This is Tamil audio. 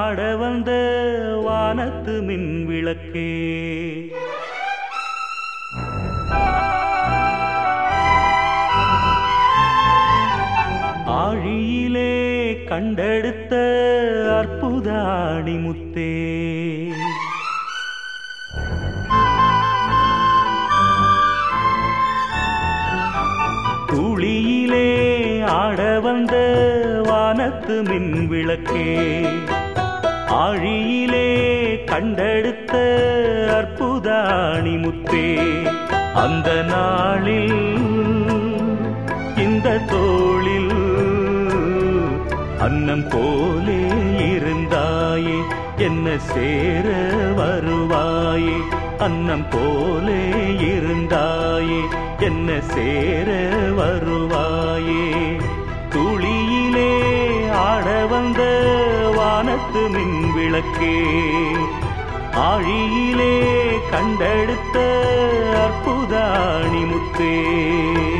ஆட வந்த வானத்து மின் விளக்கே ஆழியிலே கண்டெடுத்த அற்புத ஆணிமுத்தே துளியிலே ஆட வந்த வானத்து மின் விளக்கே ஆழியிலே கண்டெடுத்த அற்புத அணிமுத்தே அந்த நாளில் இந்த தோளில் அன்னம் போலே இருந்தாயே என்ன சேர வருவாயே அன்னம் போலே இருந்தாயே என்ன சேர வருவாயே துளியிலே ஆட வந்த வானத்து மின் விளக்கே ஆழியிலே கண்டெடுத்த அற்புத அணிமுத்தே